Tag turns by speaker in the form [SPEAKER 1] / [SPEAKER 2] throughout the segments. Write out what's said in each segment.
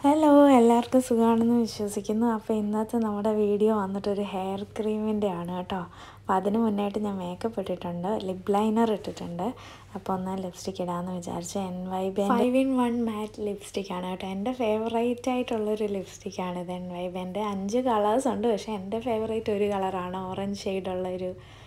[SPEAKER 1] hello എല്ലാവർക്കും സുഖമാണെന്ന് വിശ്വസിക്കുന്നു അപ്പോൾ ഇന്നത്തെ നമ്മുടെ വീഡിയോ വന്നിട്ടൊരു ഹെയർ ക്രീമിൻ്റെ ആണ് കേട്ടോ അപ്പോൾ അതിന് മുന്നായിട്ട് ഞാൻ മേക്കപ്പ് ഇട്ടിട്ടുണ്ട് ലിപ് ലൈനർ ഇട്ടിട്ടുണ്ട് അപ്പോൾ ഒന്ന് ലിപ്സ്റ്റിക് ഇടാമെന്ന് വിചാരിച്ചു N Y B five in one matte lipstick ആണ് കേട്ടോ എൻ്റെ ഫേവറേറ്റ് ആയിട്ടുള്ളൊരു ലിപ്സ്റ്റിക്കാണ് ഇത് എൻ വൈ ബിൻ്റെ അഞ്ച് കളേഴ്സ് ഉണ്ട് പക്ഷേ എൻ്റെ ഫേവറേറ്റ് ഒരു കളറാണ് ഓറഞ്ച് ഷെയ്ഡുള്ളൊരു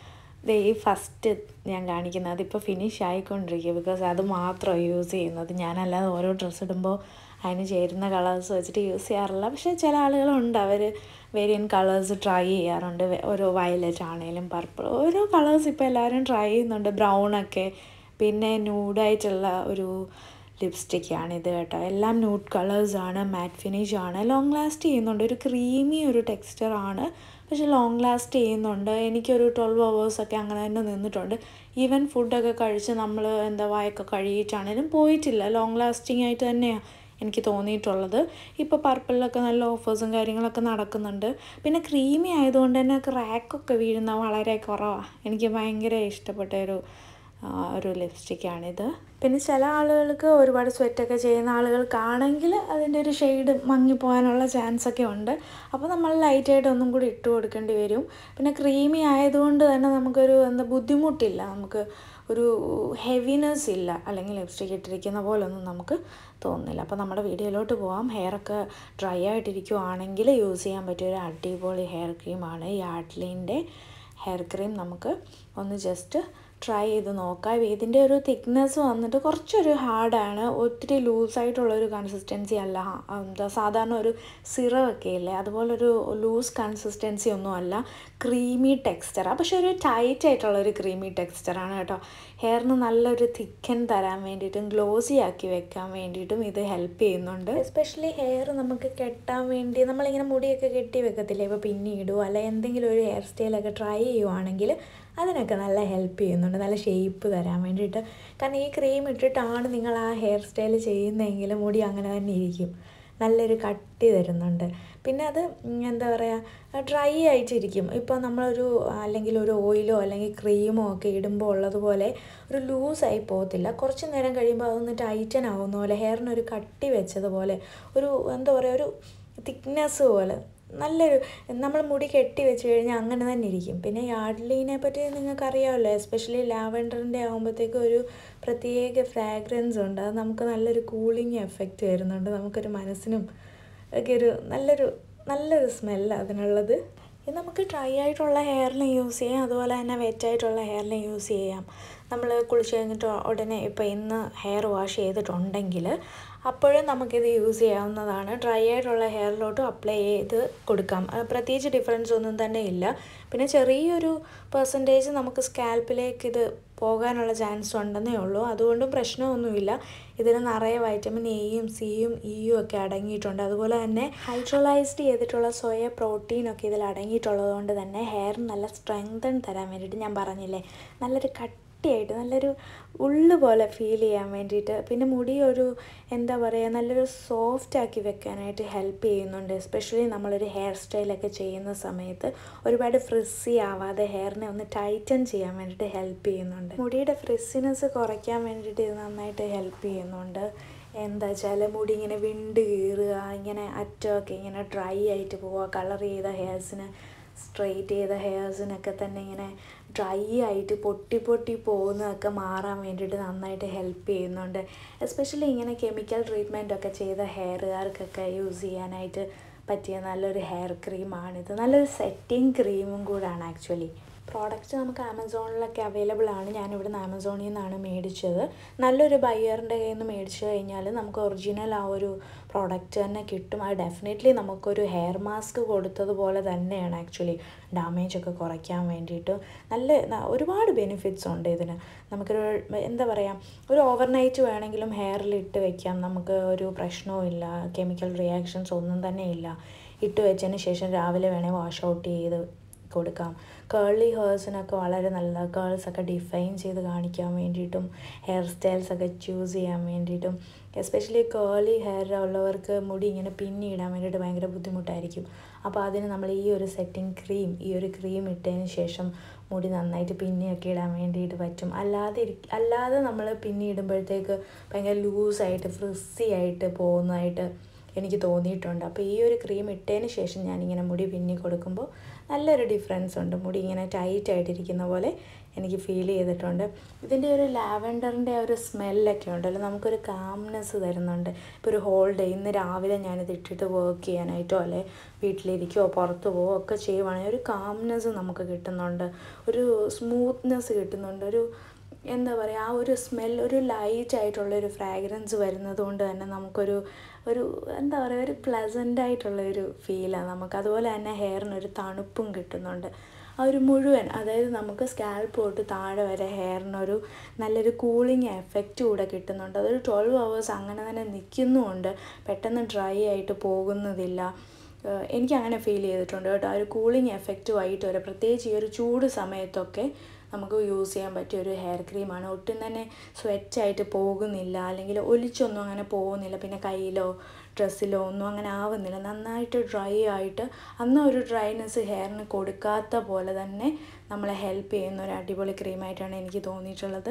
[SPEAKER 1] ദേ ഈ ഫസ്റ്റ് ഞാൻ കാണിക്കുന്നത് അതിപ്പോൾ ഫിനിഷ് ആയിക്കൊണ്ടിരിക്കുക ബിക്കോസ് അത് മാത്രമാണ് യൂസ് ചെയ്യുന്നത് ഞാനല്ലാതെ ഓരോ ഡ്രസ്സ് ഇടുമ്പോൾ അതിന് ചേരുന്ന കളേഴ്സ് വെച്ചിട്ട് യൂസ് ചെയ്യാറില്ല പക്ഷേ ചില ആളുകളുണ്ട് അവർ വേരിയൻ കളേഴ്സ് ട്രൈ ചെയ്യാറുണ്ട് വെ- ഓരോ വയലറ്റ് ആണെങ്കിലും പർപ്പിൾ ഓരോ കളേഴ്സ് ഇപ്പോൾ എല്ലാവരും ട്രൈ ചെയ്യുന്നുണ്ട് ബ്രൗൺ ഒക്കെ പിന്നെ ന്യൂഡായിട്ടുള്ള ഒരു ലിപ്സ്റ്റിക്കാണ് ഇത് കേട്ടോ എല്ലാം ന്യൂഡ് കളേഴ്സാണ് മാറ്റ് ഫിനിഷ് ആണ് ലോങ് ലാസ്റ്റ് ചെയ്യുന്നുണ്ട് ഒരു ക്രീമി ഒരു ടെക്സ്ചർ ആണ് പക്ഷെ ലോങ് ലാസ്റ്റ് ചെയ്യുന്നുണ്ട് എനിക്കൊരു ട്വൽവ് അവേഴ്സൊക്കെ അങ്ങനെ തന്നെ നിന്നിട്ടുണ്ട് ഈവൻ ഫുഡൊക്കെ കഴിച്ച് നമ്മൾ എന്താ വായൊക്കെ കഴുകിയിട്ടാണേലും പോയിട്ടില്ല ലോങ് ലാസ്റ്റിംഗ് ആയിട്ട് തന്നെയാണ് എനിക്ക് തോന്നിയിട്ടുള്ളത് ഇപ്പോൾ പർപ്പിളിലൊക്കെ നല്ല ഓഫേഴ്സും കാര്യങ്ങളൊക്കെ നടക്കുന്നുണ്ട് പിന്നെ ക്രീമി ആയതുകൊണ്ട് തന്നെ ക്രാക്കൊക്കെ വീഴുന്ന വളരെ കുറവാണ് എനിക്ക് ഭയങ്കര ഇഷ്ടപ്പെട്ട ഒരു ആ, ഒരു ലിപ്സ്റ്റിക്കാണിത് പിന്നെ ചില ആളുകൾക്ക് ഒരുപാട് സ്വെറ്റൊക്കെ ചെയ്യുന്ന ആളുകൾക്കാണെങ്കിൽ അതിൻ്റെ ഒരു ഷെയ്ഡ് മങ്ങിപ്പോകാനുള്ള ചാൻസ് ഒക്കെ ഉണ്ട് അപ്പോൾ നമ്മൾ ലൈറ്റായിട്ട് ഒന്നും കൂടി ഇട്ട് കൊടുക്കേണ്ടി വരും പിന്നെ ക്രീമി ആയതുകൊണ്ട് തന്നെ നമുക്കൊരു എന്താ ബുദ്ധിമുട്ടില്ല നമുക്ക് ഒരു ഹെവിനെസ് ഇല്ല അല്ലെങ്കിൽ ലിപ്സ്റ്റിക് ഇട്ടിരിക്കുന്ന പോലൊന്നും നമുക്ക് തോന്നുന്നില്ല അപ്പോൾ നമ്മുടെ വീഡിയോയിലോട്ട് പോകാം ഹെയറൊക്കെ ഡ്രൈ ആയിട്ടിരിക്കുവാണെങ്കിൽ യൂസ് ചെയ്യാൻ പറ്റിയ ഒരു അടിപൊളി ഹെയർ ക്രീമാണ് ഈ ആട്ലീൻ്റെ ഹെയർ ക്രീം നമുക്ക് ഒന്ന് ജസ്റ്റ് ട്രൈ ചെയ്ത് നോക്കാം ഇതിൻ്റെ ഒരു തിക്നെസ് വന്നിട്ട് കുറച്ചൊരു ഹാർഡാണ് ഒത്തിരി ലൂസായിട്ടുള്ളൊരു കൺസിസ്റ്റൻസി അല്ല ആ, എന്താ സാധാരണ ഒരു സിറമൊക്കെ ഇല്ലേ അതുപോലൊരു ലൂസ് കൺസിസ്റ്റൻസി ഒന്നും അല്ല ക്രീമി ടെക്സ്ചറാണ് പക്ഷെ ഒരു ടൈറ്റ് ആയിട്ടുള്ളൊരു ക്രീമി ടെക്സ്ചറാണ് കേട്ടോ ഹെയറിന് നല്ലൊരു തിക്കൻ തരാൻ വേണ്ടിയിട്ടും ഗ്ലോസി ആക്കി വെക്കാൻ വേണ്ടിയിട്ടും ഇത് ഹെൽപ്പ് ചെയ്യുന്നുണ്ട് എസ്പെഷ്യലി ഹെയർ നമുക്ക് കെട്ടാൻ വേണ്ടി നമ്മളിങ്ങനെ മുടിയൊക്കെ കെട്ടി വെക്കത്തില്ലേ ഇപ്പോൾ പിന്നീടും അല്ല എന്തെങ്കിലും ഒരു ഹെയർ സ്റ്റൈലൊക്കെ ട്രൈ ചെയ്യുവാണെങ്കിൽ അതിനൊക്കെ നല്ല ഹെൽപ്പ് ചെയ്യുന്നുണ്ട് നല്ല ഷേപ്പ് തരാൻ വേണ്ടിയിട്ട് കാരണം ഈ ക്രീം ഇട്ടിട്ടാണ് നിങ്ങൾ ആ ഹെയർ സ്റ്റൈൽ ചെയ്യുന്നതെങ്കിൽ മുടി അങ്ങനെ തന്നെ ഇരിക്കും നല്ലൊരു കട്ടി തരുന്നുണ്ട് പിന്നെ അത് ഉം, എന്താ പറയുക ഡ്രൈ ആയിട്ടിരിക്കും ഇപ്പോൾ നമ്മളൊരു അല്ലെങ്കിൽ ഒരു ഓയിലോ അല്ലെങ്കിൽ ക്രീമോ ഒക്കെ ഇടുമ്പോൾ ഉള്ളതുപോലെ ഒരു ലൂസായി പോകത്തില്ല കുറച്ച് നേരം കഴിയുമ്പോൾ അതൊന്ന് ടൈറ്റൻ ആവുന്ന പോലെ ഹെയറിനൊരു കട്ടി വെച്ചതുപോലെ ഒരു എന്താ പറയുക ഒരു തിക്നെസ് പോലെ നല്ലൊരു നമ്മൾ മുടി കെട്ടി വെച്ച് കഴിഞ്ഞാൽ അങ്ങനെ തന്നെ ഇരിക്കും പിന്നെ യാഡ്ലീനെ പറ്റി നിങ്ങൾക്ക് അറിയാമല്ലോ എസ്പെഷ്യലി ലാവൻഡറിൻ്റെ ആകുമ്പോഴത്തേക്കും ഒരു പ്രത്യേക ഫ്രാഗ്രൻസ് ഉണ്ട് അത് നമുക്ക് നല്ലൊരു കൂളിംഗ് എഫക്റ്റ് വരുന്നുണ്ട് നമുക്കൊരു മനസ്സിനും ഒക്കെ ഒരു നല്ലൊരു നല്ലൊരു സ്മെല്ല് അതിനുള്ളത് ഇത് നമുക്ക് ഡ്രൈ ആയിട്ടുള്ള ഹെയറിലും യൂസ് ചെയ്യാം അതുപോലെ തന്നെ വെറ്റ് ആയിട്ടുള്ള ഹെയറിലും യൂസ് ചെയ്യാം നമ്മൾ കുളിച്ച് കഴിഞ്ഞിട്ട് ഉടനെ ഇപ്പോൾ ഇന്ന് ഹെയർ വാഷ് ചെയ്തിട്ടുണ്ടെങ്കിൽ അപ്പോഴും നമുക്കിത് യൂസ് ചെയ്യാവുന്നതാണ് ഡ്രൈ ആയിട്ടുള്ള ഹെയറിലോട്ട് അപ്ലൈ ചെയ്ത് കൊടുക്കാം അത് പ്രത്യേകിച്ച് ഡിഫറൻസ് ഒന്നും തന്നെ ഇല്ല പിന്നെ ചെറിയൊരു പെർസെൻറ്റേജ് നമുക്ക് സ്കാൽപ്പിലേക്ക് ഇത് പോകാനുള്ള ചാൻസ് ഉണ്ടെന്നേ ഉള്ളൂ അതുകൊണ്ടും പ്രശ്നമൊന്നുമില്ല ഇതിൽ നിറയെ വൈറ്റമിൻ എയും സിയും ഇയും ഒക്കെ അടങ്ങിയിട്ടുണ്ട് അതുപോലെ തന്നെ ഹൈഡ്രോളൈസ്ഡ് ചെയ്തിട്ടുള്ള സോയ പ്രോട്ടീൻ ഒക്കെ ഇതിൽ അടങ്ങിയിട്ടുള്ളത് കൊണ്ട് തന്നെ ഹെയർ നല്ല സ്ട്രെങ്തൻ തരാൻ വേണ്ടിയിട്ട് ഞാൻ പറഞ്ഞില്ലേ നല്ലൊരു കട്ടിയായിട്ട് നല്ലൊരു ഉള്ളു പോലെ ഫീൽ ചെയ്യാൻ വേണ്ടിയിട്ട് പിന്നെ മുടി ഒരു എന്താ പറയുക നല്ലൊരു സോഫ്റ്റ് ആക്കി വെക്കാനായിട്ട് ഹെൽപ്പ് ചെയ്യുന്നുണ്ട് എസ്പെഷ്യലി നമ്മളൊരു ഹെയർ സ്റ്റൈലൊക്കെ ചെയ്യുന്ന സമയത്ത് ഒരുപാട് ഫ്രിസ്സി ആവാതെ ഹെയറിനെ ഒന്ന് ടൈറ്റൻ ചെയ്യാൻ വേണ്ടിയിട്ട് ഹെൽപ്പ് ചെയ്യുന്നുണ്ട് മുടിയുടെ ഫ്രിസ്സിനെസ് കുറയ്ക്കാൻ വേണ്ടിയിട്ട് ഇത് നന്നായിട്ട് ഹെൽപ്പ് ചെയ്യുന്നുണ്ട് എന്താ വെച്ചാൽ മുടി ഇങ്ങനെ വിണ്ട് കീറുക ഇങ്ങനെ അറ്റമൊക്കെ ഇങ്ങനെ ഡ്രൈ ആയിട്ട് പോവുക കളർ ചെയ്ത ഹെയർസിന് സ്ട്രെയിറ്റ് ചെയ്ത ഹെയർസിനൊക്കെ തന്നെ ഇങ്ങനെ ഡ്രൈ ആയിട്ട് പൊട്ടി പൊട്ടി പോകുന്നതൊക്കെ മാറാൻ വേണ്ടിയിട്ട് നന്നായിട്ട് ഹെൽപ്പ് ചെയ്യുന്നുണ്ട് എസ്പെഷ്യലി ഇങ്ങനെ കെമിക്കൽ ട്രീറ്റ്മെൻ്റ് ഒക്കെ ചെയ്ത ഹെയറുകാർക്കൊക്കെ യൂസ് ചെയ്യാനായിട്ട് പറ്റിയ നല്ലൊരു ഹെയർ ക്രീമാണിത് നല്ലൊരു സെറ്റിംഗ് ക്രീമും കൂടാണ് ആക്ച്വലി പ്രോഡക്റ്റ് നമുക്ക് ആമസോണിലൊക്കെ അവൈലബിൾ ആണ് ഞാനിവിടുന്ന് ആമസോണിൽ നിന്നാണ് മേടിച്ചത് നല്ലൊരു ബയ്യറിൻ്റെ കയ്യിൽ നിന്ന് മേടിച്ചു കഴിഞ്ഞാൽ നമുക്ക് ഒറിജിനൽ ആ ഒരു പ്രോഡക്റ്റ് തന്നെ കിട്ടും അത് ഡെഫിനറ്റ്ലി നമുക്കൊരു ഹെയർ മാസ്ക് കൊടുത്തതുപോലെ തന്നെയാണ് ആക്ച്വലി ഡാമേജ് ഒക്കെ കുറയ്ക്കാൻ വേണ്ടിയിട്ട് നല്ല ന- ഒരുപാട് ബെനിഫിറ്റ്സ് ഉണ്ട് ഇതിന് നമുക്കൊരു എന്താ പറയുക ഒരു ഓവർനൈറ്റ് വേണമെങ്കിലും ഹെയറിൽ ഇട്ട് വെക്കാം നമുക്ക് ഒരു പ്രശ്നവും ഇല്ല കെമിക്കൽ റിയാക്ഷൻസ് ഒന്നും തന്നെ ഇല്ല ഇട്ട് വെച്ചതിന് ശേഷം രാവിലെ വേണേൽ വാഷ് ഔട്ട് ചെയ്ത് കൊടുക്കാം കേർലി ഹേഴ്സിനൊക്കെ വളരെ നല്ല കേൾസൊക്കെ ഡിഫൈൻ ചെയ്ത് കാണിക്കാൻ വേണ്ടിയിട്ടും ഹെയർ സ്റ്റൈൽസ് ഒക്കെ ചൂസ് ചെയ്യാൻ വേണ്ടിയിട്ടും എസ്പെഷ്യലി കേർലി ഹെയർ ഉള്ളവർക്ക് മുടി ഇങ്ങനെ പിന്നി ഇടാൻ വേണ്ടിയിട്ട് ഭയങ്കര ബുദ്ധിമുട്ടായിരിക്കും അപ്പോൾ അതിന് നമ്മൾ ഈ ഒരു സെറ്റിംഗ് ക്രീം ഈ ഒരു ക്രീം ഇട്ടതിന് ശേഷം മുടി നന്നായിട്ട് പിന്നിയൊക്കെ ഇടാൻ വേണ്ടിയിട്ട് പറ്റും അല്ലാതെ ഇരി- അല്ലാതെ നമ്മൾ പിന്നി ഇടുമ്പോഴത്തേക്ക് ഭയങ്കര ലൂസായിട്ട് ഫ്രിസ്സി ആയിട്ട് പോകുന്നതായിട്ട് എനിക്ക് തോന്നിയിട്ടുണ്ട് അപ്പോൾ ഈ ഒരു ക്രീം ഇട്ടതിന് ശേഷം ഞാനിങ്ങനെ മുടി പിന്നി കൊടുക്കുമ്പോൾ നല്ലൊരു ഡിഫറൻസ് ഉണ്ട് മുടി ഇങ്ങനെ ടൈറ്റ് ആയിട്ടിരിക്കുന്ന പോലെ എനിക്ക് ഫീൽ ചെയ്തിട്ടുണ്ട് ഇതിൻ്റെ ഒരു ലാവൻഡറിൻ്റെ ആ ഒരു സ്മെല്ലൊക്കെ ഉണ്ടല്ലോ നമുക്കൊരു കാംനെസ് തരുന്നുണ്ട് ഇപ്പോൾ ഒരു ഹോൾ ഡേ ഇന്ന് രാവിലെ ഞാനിത് ഇട്ടിട്ട് വർക്ക് ചെയ്യാനായിട്ടോ അല്ലെ വീട്ടിലിരിക്കുകയോ പുറത്ത് പോവോ ഒക്കെ ചെയ്യുവാണെങ്കിൽ ഒരു കാംനെസ് നമുക്ക് കിട്ടുന്നുണ്ട് ഒരു സ്മൂത്ത്നെസ് കിട്ടുന്നുണ്ട് ഒരു എന്താ പറയുക ആ ഒരു സ്മെൽ ഒരു ലൈറ്റ് ആയിട്ടുള്ള ഒരു ഫ്രാഗ്രൻസ് വരുന്നത് കൊണ്ട് തന്നെ നമുക്കൊരു ഒരു എന്താ പറയുക ഒരു പ്ലസൻ്റ് ആയിട്ടുള്ള ഒരു ഫീലാണ് നമുക്ക് അതുപോലെ തന്നെ ഹെയറിന് ഒരു തണുപ്പും കിട്ടുന്നുണ്ട് ആ ഒരു മുഴുവൻ അതായത് നമുക്ക് സ്കാൽപ്പ് തൊട്ട് താഴെ വരെ ഹെയറിനൊരു നല്ലൊരു കൂളിംഗ് എഫക്റ്റ് കൂടെ കിട്ടുന്നുണ്ട് അതൊരു ട്വൽവ് അവേഴ്സ് അങ്ങനെ തന്നെ നിൽക്കുന്നുമുണ്ട് പെട്ടെന്ന് ഡ്രൈ ആയിട്ട് പോകുന്നതില്ല എനിക്ക് അങ്ങനെ ഫീൽ ചെയ്തിട്ടുണ്ട് കേട്ടോ ആ ഒരു കൂളിംഗ് എഫക്റ്റുമായിട്ട് വരെ പ്രത്യേകിച്ച് ഈ ഒരു ചൂട് സമയത്തൊക്കെ നമുക്ക് യൂസ് ചെയ്യാൻ പറ്റിയ ഒരു ഹെയർ ക്രീമാണ് ഒട്ടും തന്നെ സ്വെറ്റായിട്ട് പോകുന്നില്ല അല്ലെങ്കിൽ ഒലിച്ചൊന്നും അങ്ങനെ പോകുന്നില്ല പിന്നെ കയ്യിലോ ഡ്രസ്സിലോ ഒന്നും അങ്ങനെ ആവുന്നില്ല നന്നായിട്ട് ഡ്രൈ ആയിട്ട് അന്ന് ഒരു ഡ്രൈനെസ് ഹെയറിന് കൊടുക്കാത്ത പോലെ തന്നെ നമ്മളെ ഹെൽപ്പ് ചെയ്യുന്ന ഒരു അടിപൊളി ക്രീമായിട്ടാണ് എനിക്ക് തോന്നിയിട്ടുള്ളത്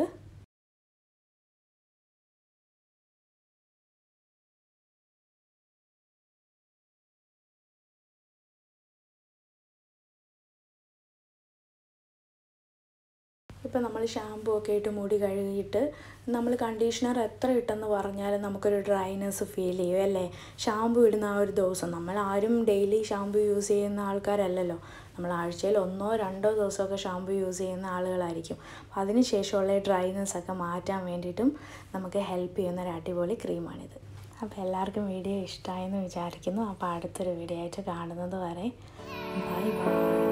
[SPEAKER 1] ഇപ്പം നമ്മൾ ഷാമ്പൂ ഒക്കെ ഇട്ട് മുടി കഴുകിയിട്ട് നമ്മൾ കണ്ടീഷണർ എത്ര ഇട്ടെന്ന് പറഞ്ഞാലും നമുക്കൊരു ഡ്രൈനെസ് ഫീൽ ചെയ്യും അല്ലേ ഷാമ്പൂ ഇടുന്ന ആ ഒരു ദിവസം നമ്മൾ ആരും ഡെയിലി ഷാമ്പൂ യൂസ് ചെയ്യുന്ന ആൾക്കാരല്ലല്ലോ നമ്മൾ ആഴ്ചയിൽ ഒന്നോ രണ്ടോ ദിവസമൊക്കെ ഷാമ്പൂ യൂസ് ചെയ്യുന്ന ആളുകളായിരിക്കും അപ്പോൾ അതിന് ശേഷമുള്ള ഡ്രൈനെസ് ഒക്കെ മാറ്റാൻ വേണ്ടിയിട്ടും നമുക്ക് ഹെൽപ്പ് ചെയ്യുന്ന ഒരു അടിപൊളി ക്രീമാണിത് അപ്പോൾ എല്ലാവർക്കും വീഡിയോ ഇഷ്ടമായെന്ന് വിചാരിക്കുന്നു അപ്പോൾ അടുത്തൊരു വീഡിയോ ആയിട്ട് കാണുന്നത് വരെ ബൈ ബൈ